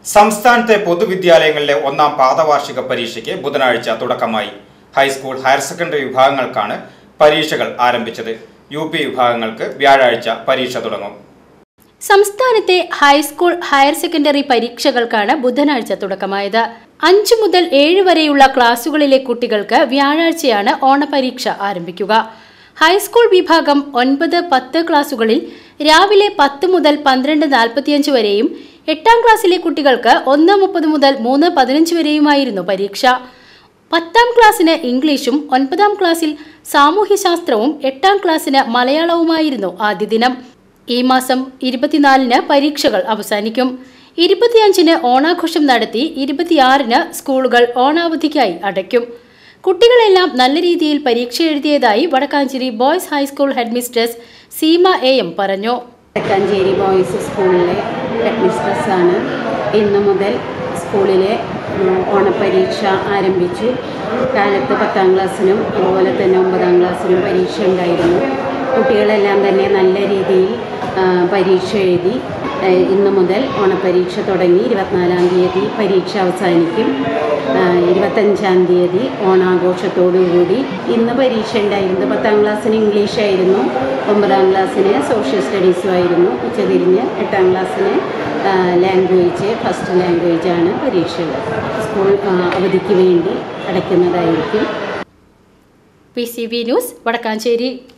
സംസ്ഥാനത്തെ പൊതുവിദ്യാലയങ്ങളിലെ ഒന്നാം പാദവാർഷിക പരീക്ഷയ്ക്ക് ബുധനാഴ്ച തുടക്കമായി ഹൈസ്കൂൾ ഹയർ സെക്കൻഡറി വിഭാഗങ്ങൾക്കാണ് പരീക്ഷകൾ ആരംഭിച്ചത് യു പി വിഭാഗങ്ങൾക്ക് വ്യാഴാഴ്ച പരീക്ഷ തുടങ്ങും സംസ്ഥാനത്തെ ഹൈസ്കൂൾ ഹയർ സെക്കൻഡറി പരീക്ഷകൾക്കാണ് ബുധനാഴ്ച തുടക്കമായത് അഞ്ചു മുതൽ ഏഴ് വരെയുള്ള ക്ലാസുകളിലെ കുട്ടികൾക്ക് വ്യാഴാഴ്ചയാണ് ഓണപരീക്ഷ ആരംഭിക്കുക ഹൈസ്കൂൾ വിഭാഗം ഒൻപത് പത്ത് ക്ലാസുകളിൽ രാവിലെ പത്ത് മുതൽ പന്ത്രണ്ട് നാൽപ്പത്തിയഞ്ച് വരെയും എട്ടാം ക്ലാസ്സിലെ കുട്ടികൾക്ക് ഒന്ന് മുപ്പത് മുതൽ മൂന്ന് പതിനഞ്ച് വരെയുമായിരുന്നു പരീക്ഷ പത്താം ക്ലാസ്സിന് ഇംഗ്ലീഷും ഒൻപതാം ക്ലാസ്സിൽ സാമൂഹ്യശാസ്ത്രവും എട്ടാം ക്ലാസ്സിന് മലയാളവുമായിരുന്നു ആദ്യ ദിനം ഈ മാസം ഇരുപത്തിനാലിന് പരീക്ഷകൾ അവസാനിക്കും ഇരുപത്തിയഞ്ചിന് ഓണാഘോഷം നടത്തി ഇരുപത്തിയാറിന് സ്കൂളുകൾ ഓണാവധിക്കായി അടയ്ക്കും കുട്ടികളെല്ലാം നല്ല രീതിയിൽ പരീക്ഷ എഴുതിയതായി Vadakkanchery boys high school headmistress Seema A M പറഞ്ഞു തെക്കാഞ്ചേരി ബോയ്സ് സ്കൂളിലെ ഹെഡ് ആണ് ഇന്നു മുതൽ സ്കൂളിലെ ഉം, ഓണപ്പരീക്ഷ ആരംഭിച്ചു കാലത്ത് പത്താം ക്ലാസ്സിനും അതുപോലെ തന്നെ ഒമ്പതാം ക്ലാസ്സിനും പരീക്ഷ ഉണ്ടായിരുന്നു കുട്ടികളെല്ലാം തന്നെ നല്ല രീതിയിൽ ആ, പരീക്ഷ എഴുതി ആ, ഇന്നു മുതൽ ഓണപ്പരീക്ഷ തുടങ്ങി ഇരുപത്തിനാലാം തീയതി പരീക്ഷ അവസാനിക്കും ആ, ഇരുപത്തഞ്ചാം തീയതി ഓണാഘോഷത്തോടുകൂടി ഇന്ന് പരീക്ഷ ഉണ്ടായിരുന്നു പത്താം ക്ലാസ്സിന് ഇംഗ്ലീഷ് ആയിരുന്നു ഒമ്പതാം ക്ലാസ്സിന് സോഷ്യൽ സ്റ്റഡീസും ആയിരുന്നു ഉച്ചതിരിഞ്ഞ് എട്ടാം ക്ലാസ്സിന് ലാംഗ്വേജ് ഫസ്റ്റ് ലാംഗ്വേജാണ് പരീക്ഷകൾ സ്കൂൾ ആ, അവധിക്ക് വേണ്ടി അടയ്ക്കുന്നതായിരിക്കും P C B news Vadakkanchery